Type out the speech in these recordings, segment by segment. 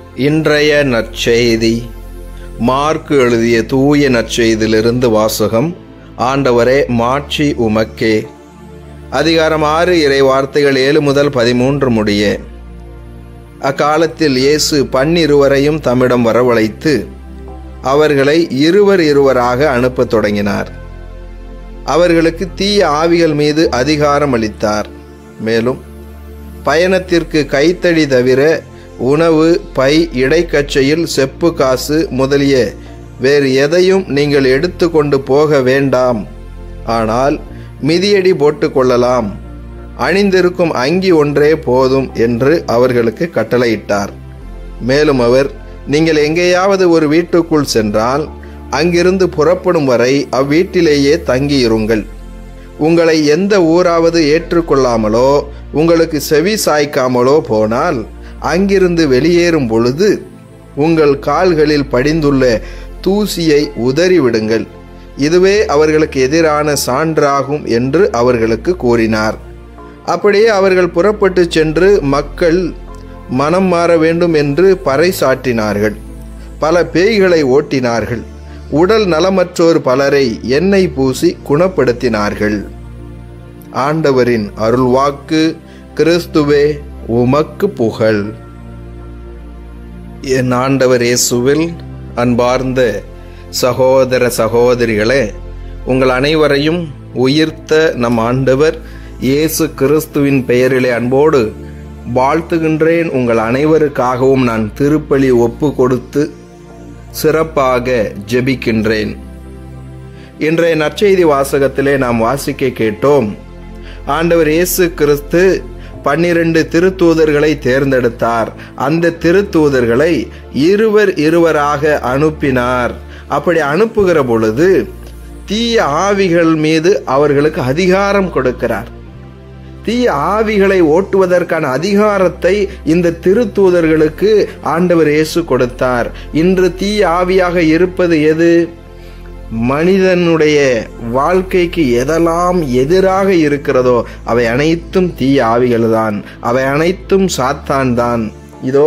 இன்றைய நற்செய்தி மார்க்கு எழுதிய தூய நற்செய்தியிலிருந்து வாசகம் ஆண்டவரே மாட்சி உமக்கே அதிகாரம் ஆறு இறை வார்த்தைகள் ஏழு முதல் பதிமூன்று முடிய அக்காலத்தில் இயேசு பன்னிருவரையும் தம்மிடம் வரவழைத்து அவர்களை இருவர் இருவராக அனுப்பத் தொடங்கினார் அவர்களுக்கு தீய ஆவிகள் மீது அதிகாரம் அளித்தார் மேலும் பயணத்திற்கு கைத்தடி தவிர உணவு பை இடைக்கச்சையில் செப்பு காசு முதலிய வேறு எதையும் நீங்கள் எடுத்துக்கொண்டு போக வேண்டாம் ஆனால் மிதியடி போட்டுக் கொள்ளலாம் அணிந்திருக்கும் அங்கி ஒன்றே போதும் என்று அவர்களுக்கு கட்டளையிட்டார் மேலும் அவர் நீங்கள் எங்கேயாவது ஒரு வீட்டுக்குள் சென்றால் அங்கிருந்து புறப்படும் வரை அவ்வீட்டிலேயே தங்கியிருங்கள் உங்களை எந்த ஊராவது ஏற்றுக்கொள்ளாமலோ உங்களுக்கு செவி சாய்க்காமலோ போனால் அங்கிருந்து வெளியேறும் பொழுது உங்கள் கால்களில் படிந்துள்ள தூசியை உதறிவிடுங்கள் இதுவே அவர்களுக்கு எதிரான சான்றாகும் என்று அவர்களுக்கு கூறினார் அப்படியே அவர்கள் புறப்பட்டு சென்று மக்கள் மனம் மாற வேண்டும் என்று பறைசாற்றினார்கள் பல பேய்களை ஓட்டினார்கள் உடல் நலமற்றோர் பலரை எண்ணெய் பூசி குணப்படுத்தினார்கள் ஆண்டவரின் அருள்வாக்கு கிறிஸ்துவே உமக்கு புகழ் என் ஆண்டவர் இயேசுவில் அன்பார்ந்த சகோதர சகோதரிகளே உங்கள் அனைவரையும் உயிர்த்த நம் ஆண்டவர் இயேசு கிறிஸ்துவின் பெயரிலே அன்போடு வாழ்த்துகின்றேன் உங்கள் அனைவருக்காகவும் நான் திருப்பலி ஒப்பு கொடுத்து சிறப்பாக ஜெபிக்கின்றேன் இன்றைய நற்செய்தி வாசகத்திலே நாம் வாசிக்க கேட்டோம் ஆண்டவர் இயேசு கிறிஸ்து பன்னிரண்டு திருத்தூதர்களை தேர்ந்தெடுத்தார் அந்த திருத்தூதர்களை இருவர் இருவராக அனுப்பினார் அப்படி அனுப்புகிற பொழுது தீய ஆவிகள் மீது அவர்களுக்கு அதிகாரம் கொடுக்கிறார் தீய ஆவிகளை ஓட்டுவதற்கான அதிகாரத்தை இந்த திருத்தூதர்களுக்கு ஆண்டவர் இயேசு கொடுத்தார் இன்று தீய ஆவியாக இருப்பது எது மனிதனுடைய வாழ்க்கைக்கு எதெல்லாம் எதிராக இருக்கிறதோ அவை அனைத்தும் தீய ஆவிகள் தான் அவை அனைத்தும் சாத்தான் தான் இதோ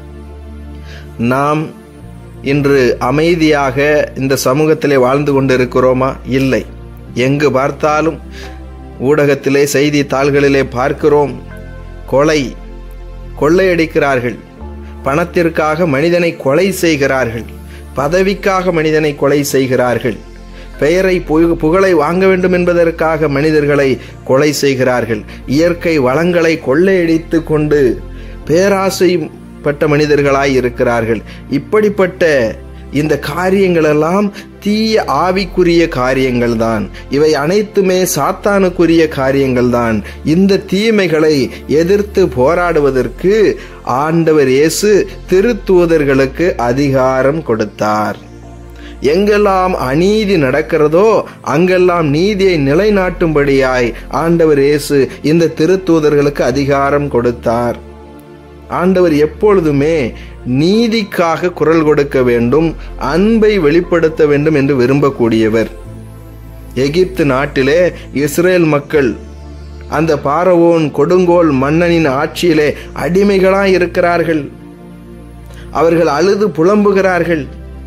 நாம் இன்று அமைதியாக இந்த சமூகத்திலே வாழ்ந்து கொண்டிருக்கிறோமா இல்லை எங்கு பார்த்தாலும் ஊடகத்திலே செய்தித்தாள்களிலே பார்க்கிறோம் கொலை கொள்ளையடிக்கிறார்கள் பணத்திற்காக மனிதனை கொலை செய்கிறார்கள் பதவிக்காக மனிதனை கொலை செய்கிறார்கள் பெயரை புகழை வாங்க வேண்டும் என்பதற்காக மனிதர்களை கொலை செய்கிறார்கள் இயற்கை வளங்களை கொள்ளையடித்து கொண்டு பேராசை பட்ட மனிதர்களாய் இருக்கிறார்கள் இப்படிப்பட்ட இந்த காரியங்கள் எல்லாம் தீய ஆவிக்குரிய காரியங்கள் தான் இவை அனைத்துமே சாத்தானுக்குரிய காரியங்கள் தான் இந்த தீமைகளை எதிர்த்து போராடுவதற்கு ஆண்டவர் இயேசு திருத்தூதர்களுக்கு அதிகாரம் கொடுத்தார் எங்கெல்லாம் அநீதி நடக்கிறதோ அங்கெல்லாம் நீதியை நிலைநாட்டும்படியாய் ஆண்டவர் இயேசு இந்த திருத்தூதர்களுக்கு அதிகாரம் கொடுத்தார் ஆண்டவர் எப்பொழுதுமே நீதிக்காக குரல் கொடுக்க வேண்டும் அன்பை வெளிப்படுத்த வேண்டும் என்று விரும்பக்கூடியவர் எகிப்து நாட்டிலே இஸ்ரேல் மக்கள் அந்த பாரவோன் கொடுங்கோல் மன்னனின் ஆட்சியிலே அடிமைகளாய் இருக்கிறார்கள் அவர்கள் அழுது புலம்புகிறார்கள்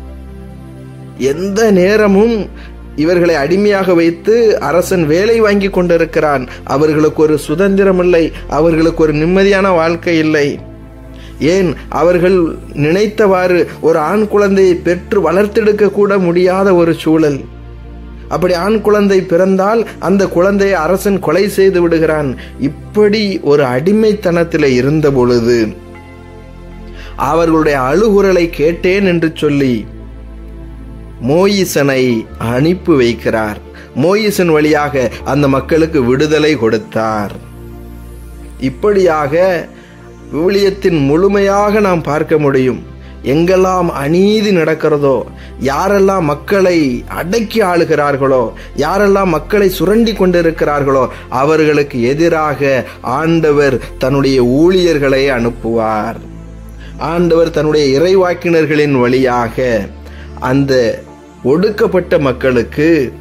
எந்த நேரமும் இவர்களை அடிமையாக வைத்து அரசன் வேலை வாங்கி கொண்டிருக்கிறான் அவர்களுக்கு ஒரு சுதந்திரம் இல்லை அவர்களுக்கு ஒரு நிம்மதியான வாழ்க்கை இல்லை ஏன் அவர்கள் நினைத்தவாறு ஒரு ஆண் குழந்தையை பெற்று வளர்த்தெடுக்க கூட முடியாத ஒரு சூழல் அப்படி ஆண் குழந்தை பிறந்தால் அந்த குழந்தையை அரசன் கொலை செய்து விடுகிறான் இப்படி ஒரு அடிமைத்தனத்தில் இருந்த பொழுது அவர்களுடைய அழுகுரலை கேட்டேன் என்று சொல்லி மோயிசனை அனுப்பி வைக்கிறார் மோயிசன் வழியாக அந்த மக்களுக்கு விடுதலை கொடுத்தார் இப்படியாக விவிலியத்தின் முழுமையாக நாம் பார்க்க முடியும் எங்கெல்லாம் அநீதி நடக்கிறதோ யாரெல்லாம் மக்களை அடக்கி ஆளுகிறார்களோ யாரெல்லாம் மக்களை சுரண்டி கொண்டிருக்கிறார்களோ அவர்களுக்கு எதிராக ஆண்டவர் தன்னுடைய ஊழியர்களை அனுப்புவார் ஆண்டவர் தன்னுடைய இறைவாக்கினர்களின் வழியாக அந்த ஒடுக்கப்பட்ட மக்களுக்கு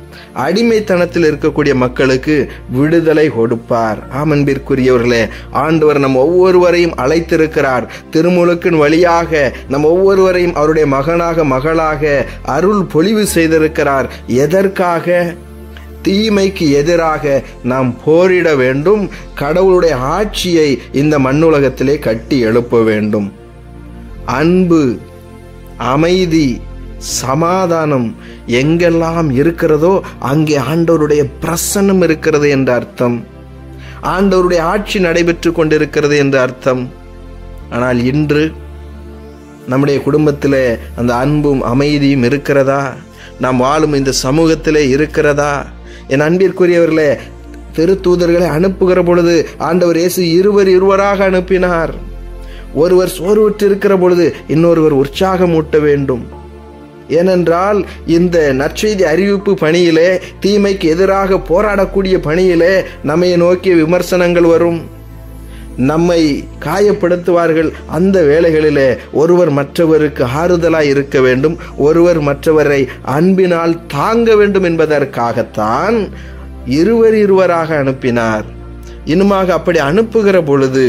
அடிமைத்தனத்தில் இருக்கக்கூடிய மக்களுக்கு விடுதலை கொடுப்பார் ஆமன்பிற்குரியவர்களே ஆண்டவர் நம் ஒவ்வொருவரையும் அழைத்திருக்கிறார் திருமுழுக்கின் வழியாக நம் ஒவ்வொருவரையும் அவருடைய மகனாக மகளாக அருள் பொழிவு செய்திருக்கிறார் எதற்காக தீமைக்கு எதிராக நாம் போரிட வேண்டும் கடவுளுடைய ஆட்சியை இந்த மண்ணுலகத்திலே கட்டி எழுப்ப வேண்டும் அன்பு அமைதி சமாதானம் எங்கெல்லாம் இருக்கிறதோ அங்கே ஆண்டவருடைய பிரசன்னம் இருக்கிறது என்ற அர்த்தம் ஆண்டவருடைய ஆட்சி நடைபெற்று கொண்டிருக்கிறது என்ற அர்த்தம் ஆனால் இன்று நம்முடைய குடும்பத்தில் அந்த அன்பும் அமைதியும் இருக்கிறதா நாம் வாழும் இந்த சமூகத்திலே இருக்கிறதா என் அன்பிற்குரியவர்களே திருத்தூதர்களை அனுப்புகிற பொழுது ஆண்டவர் இயேசு இருவர் இருவராக அனுப்பினார் ஒருவர் சோர்வுற்று இருக்கிற பொழுது இன்னொருவர் உற்சாகமூட்ட வேண்டும் ஏனென்றால் இந்த நற்செய்தி அறிவிப்பு பணியிலே தீமைக்கு எதிராக போராடக்கூடிய பணியிலே நம்மை நோக்கிய விமர்சனங்கள் வரும் நம்மை காயப்படுத்துவார்கள் அந்த வேளைகளிலே ஒருவர் மற்றவருக்கு ஆறுதலாய் இருக்க வேண்டும் ஒருவர் மற்றவரை அன்பினால் தாங்க வேண்டும் என்பதற்காகத்தான் இருவர் இருவராக அனுப்பினார் இன்னுமாக அப்படி அனுப்புகிற பொழுது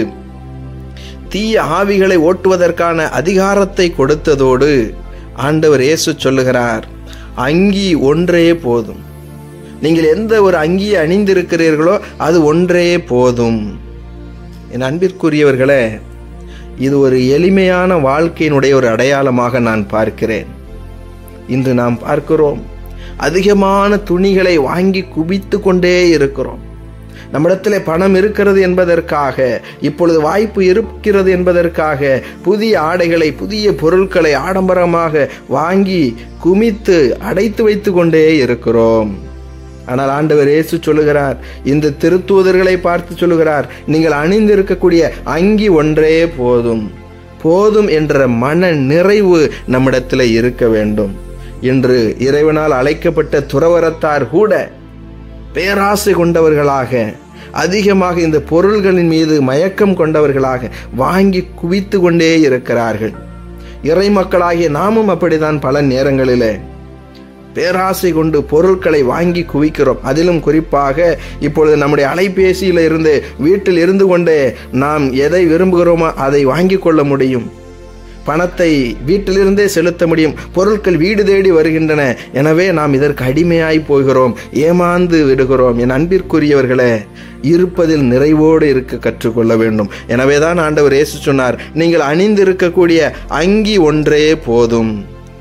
தீய ஆவிகளை ஓட்டுவதற்கான அதிகாரத்தை கொடுத்ததோடு ஆண்டவர் இயேசு சொல்லுகிறார் அங்கி ஒன்றே போதும் நீங்கள் எந்த ஒரு அங்கியை அணிந்திருக்கிறீர்களோ அது ஒன்றே போதும் என் அன்பிற்குரியவர்களே இது ஒரு எளிமையான வாழ்க்கையினுடைய ஒரு அடையாளமாக நான் பார்க்கிறேன் இன்று நாம் பார்க்கிறோம் அதிகமான துணிகளை வாங்கி குவித்து கொண்டே இருக்கிறோம் நம்மிடத்தில் பணம் இருக்கிறது என்பதற்காக இப்பொழுது வாய்ப்பு இருக்கிறது என்பதற்காக புதிய ஆடைகளை புதிய பொருட்களை ஆடம்பரமாக வாங்கி குமித்து அடைத்து வைத்து கொண்டே இருக்கிறோம் ஆனால் ஆண்டவர் இயேசு சொல்லுகிறார் இந்த திருத்தூதர்களை பார்த்து சொல்லுகிறார் நீங்கள் அணிந்திருக்கக்கூடிய அங்கி ஒன்றே போதும் போதும் என்ற மன நிறைவு நம்மிடத்தில் இருக்க வேண்டும் இன்று இறைவனால் அழைக்கப்பட்ட துறவரத்தார் கூட பேராசை கொண்டவர்களாக அதிகமாக இந்த பொருள்களின் மீது மயக்கம் கொண்டவர்களாக வாங்கி குவித்து கொண்டே இருக்கிறார்கள் இறை மக்களாகிய நாமும் அப்படிதான் பல நேரங்களிலே பேராசை கொண்டு பொருட்களை வாங்கி குவிக்கிறோம் அதிலும் குறிப்பாக இப்பொழுது நம்முடைய அலைபேசியில் இருந்து வீட்டில் இருந்து கொண்டே நாம் எதை விரும்புகிறோமோ அதை வாங்கி கொள்ள முடியும் பணத்தை வீட்டிலிருந்தே செலுத்த முடியும் பொருட்கள் வீடு தேடி வருகின்றன எனவே நாம் இதற்கு அடிமையாய் போகிறோம் ஏமாந்து விடுகிறோம் என் அன்பிற்குரியவர்களே இருப்பதில் நிறைவோடு இருக்க கற்றுக்கொள்ள வேண்டும் எனவேதான் ஆண்டவர் இயேசு சொன்னார் நீங்கள் அணிந்திருக்கக்கூடிய அங்கி ஒன்றே போதும்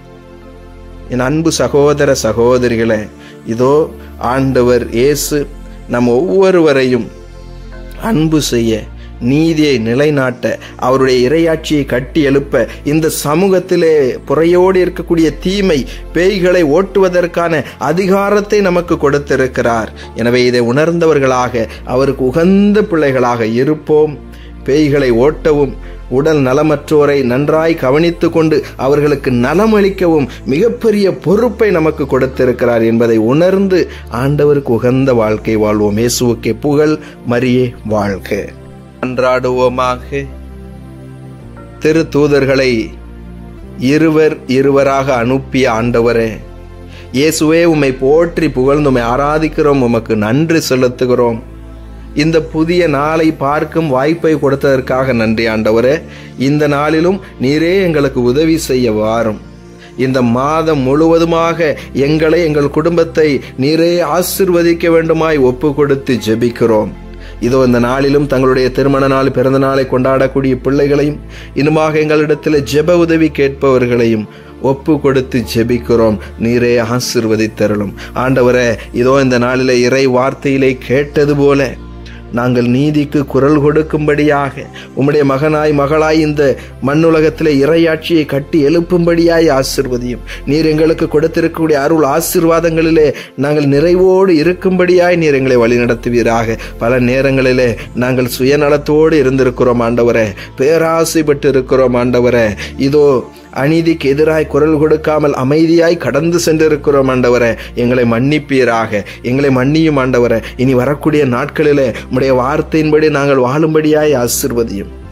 என் அன்பு சகோதர சகோதரிகளே இதோ ஆண்டவர் இயேசு நம் ஒவ்வொருவரையும் அன்பு செய்ய நீதியை நிலைநாட்ட அவருடைய இரையாட்சியை கட்டி எழுப்ப இந்த சமூகத்திலே புறையோடு இருக்கக்கூடிய தீமை பேய்களை ஓட்டுவதற்கான அதிகாரத்தை நமக்கு கொடுத்திருக்கிறார் எனவே இதை உணர்ந்தவர்களாக அவருக்கு உகந்த பிள்ளைகளாக இருப்போம் பேய்களை ஓட்டவும் உடல் நலமற்றோரை நன்றாய் கவனித்து கொண்டு அவர்களுக்கு நலமளிக்கவும் மிகப்பெரிய பொறுப்பை நமக்கு கொடுத்திருக்கிறார் என்பதை உணர்ந்து ஆண்டவருக்கு உகந்த வாழ்க்கை வாழ்வோம் இயேசுவுக்கே புகழ் மரியே வாழ்க அன்றாடுவோமாக திரு தூதர்களை இருவர் இருவராக அனுப்பிய ஆண்டவரே இயேசுவே உம்மை போற்றி புகழ்ந்து உம்மை ஆராதிக்கிறோம் உமக்கு நன்றி செலுத்துகிறோம் இந்த புதிய நாளை பார்க்கும் வாய்ப்பை கொடுத்ததற்காக நன்றி ஆண்டவரே இந்த நாளிலும் நீரே எங்களுக்கு உதவி செய்ய வாரும் இந்த மாதம் முழுவதுமாக எங்களை எங்கள் குடும்பத்தை நீரே ஆசிர்வதிக்க வேண்டுமாய் ஒப்பு கொடுத்து ஜெபிக்கிறோம் இதோ இந்த நாளிலும் தங்களுடைய திருமண நாள் பிறந்த நாளை கொண்டாடக்கூடிய பிள்ளைகளையும் இன்னுமாக எங்களிடத்தில் ஜெப உதவி கேட்பவர்களையும் ஒப்பு கொடுத்து ஜெபிக்கிறோம் நீரே ஆசிர்வதித்தருளும் ஆண்டவரே இதோ இந்த நாளிலே இறை வார்த்தையிலே கேட்டது போல நாங்கள் நீதிக்கு குரல் கொடுக்கும்படியாக உம்முடைய மகனாய் மகளாய் இந்த மண்ணுலகத்திலே இறையாட்சியை கட்டி எழுப்பும்படியாய் ஆசிர்வதியும் நீர் எங்களுக்கு கொடுத்திருக்கக்கூடிய அருள் ஆசிர்வாதங்களிலே நாங்கள் நிறைவோடு இருக்கும்படியாய் நீர் எங்களை வழிநடத்துவீராக பல நேரங்களிலே நாங்கள் சுயநலத்தோடு இருந்திருக்கிறோம் ஆண்டவரே பேராசைப்பட்டு இருக்கிறோம் ஆண்டவரே இதோ அநீதிக்கு எதிராய் குரல் கொடுக்காமல் அமைதியாய் கடந்து சென்றிருக்கிறோம் ஆண்டவரே எங்களை மன்னிப்பீராக எங்களை மன்னியும் ஆண்டவரே இனி வரக்கூடிய நாட்களிலே உம்முடைய வார்த்தையின்படி நாங்கள் வாழும்படியாய் ஆசிர்வதியும்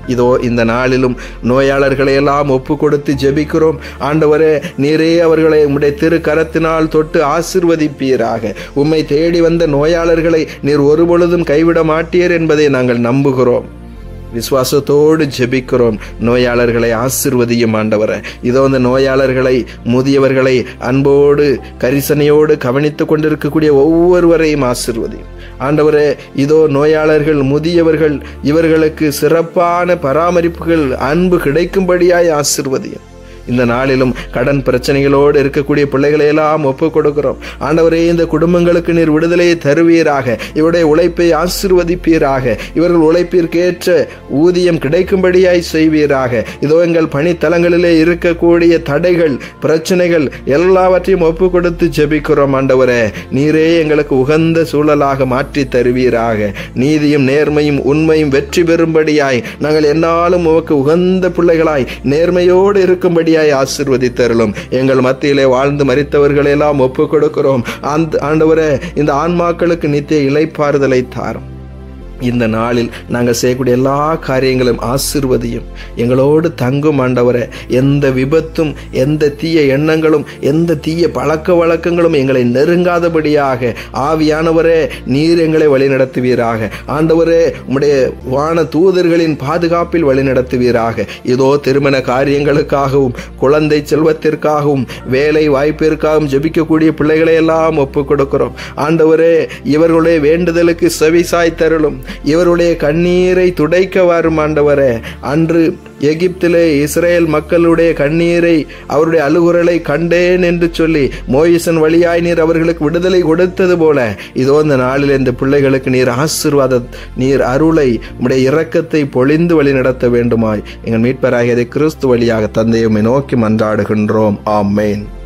இதோ இந்த நாளிலும் நோயாளர்களை எல்லாம் ஒப்பு கொடுத்து ஜெபிக்கிறோம் ஆண்டவரே நீரே அவர்களை உம்முடைய திரு கரத்தினால் தொட்டு ஆசிர்வதிப்பீராக உம்மை தேடி வந்த நோயாளர்களை நீர் ஒருபொழுதும் கைவிட மாட்டீர் என்பதை நாங்கள் நம்புகிறோம் விசுவாசத்தோடு ஜெபிக்கிறோம் நோயாளர்களை ஆசிர்வதியும் ஆண்டவரை இதோ இந்த நோயாளர்களை முதியவர்களை அன்போடு கரிசனையோடு கவனித்துக் கொண்டிருக்கக்கூடிய ஒவ்வொருவரையும் ஆசிர்வதியும் ஆண்டவரே இதோ நோயாளர்கள் முதியவர்கள் இவர்களுக்கு சிறப்பான பராமரிப்புகள் அன்பு கிடைக்கும்படியாய் ஆசிர்வதியும் இந்த நாளிலும் கடன் பிரச்சனைகளோடு இருக்கக்கூடிய பிள்ளைகளை எல்லாம் ஒப்பு கொடுக்கிறோம் ஆண்டவரே இந்த குடும்பங்களுக்கு நீர் விடுதலையை தருவீராக இவருடைய உழைப்பை ஆசிர்வதிப்பீராக இவர்கள் உழைப்பிற்கேற்ற ஊதியம் கிடைக்கும்படியாய் செய்வீராக இதோ எங்கள் பணித்தலங்களிலே இருக்கக்கூடிய தடைகள் பிரச்சனைகள் எல்லாவற்றையும் ஒப்பு கொடுத்து ஜெபிக்கிறோம் ஆண்டவரே நீரே எங்களுக்கு உகந்த சூழலாக மாற்றி தருவீராக நீதியும் நேர்மையும் உண்மையும் வெற்றி பெறும்படியாய் நாங்கள் என்னாலும் உமக்கு உகந்த பிள்ளைகளாய் நேர்மையோடு இருக்கும்படியாய் ஆசிர்வதித்தருளும் எங்கள் மத்தியிலே வாழ்ந்து மறித்தவர்களை எல்லாம் ஒப்பு கொடுக்கிறோம் அந்த ஆண்டவரே இந்த ஆன்மாக்களுக்கு நித்திய இலைப்பாறுதலை தாரும் இந்த நாளில் நாங்கள் செய்யக்கூடிய எல்லா காரியங்களும் ஆசிர்வதியும் எங்களோடு தங்கும் ஆண்டவரை எந்த விபத்தும் எந்த தீய எண்ணங்களும் எந்த தீய பழக்க வழக்கங்களும் எங்களை நெருங்காதபடியாக ஆவியானவரே நீர் எங்களை வழிநடத்துவீராக ஆண்டவரே உம்முடைய வான தூதர்களின் பாதுகாப்பில் வழிநடத்துவீராக இதோ திருமண காரியங்களுக்காகவும் குழந்தை செல்வத்திற்காகவும் வேலை வாய்ப்பிற்காகவும் ஜெபிக்கக்கூடிய பிள்ளைகளை எல்லாம் ஒப்புக் கொடுக்கிறோம் ஆண்டவரே இவர்களுடைய வேண்டுதலுக்கு செவிசாய் தருளும் இவருடைய கண்ணீரை துடைக்க வாரும் ஆண்டவரே அன்று எகிப்திலே இஸ்ரேல் மக்களுடைய கண்ணீரை அவருடைய அழுகுரலை கண்டேன் என்று சொல்லி மோயிசன் வழியாய் நீர் அவர்களுக்கு விடுதலை கொடுத்தது போல இதோ இந்த நாளில் இந்த பிள்ளைகளுக்கு நீர் ஆசிர்வாத நீர் அருளை உடைய இரக்கத்தை பொழிந்து வழி நடத்த வேண்டுமாய் எங்கள் மீட்பராகியதை கிறிஸ்து வழியாக தந்தையுமை நோக்கி மன்றாடுகின்றோம் ஆமேன்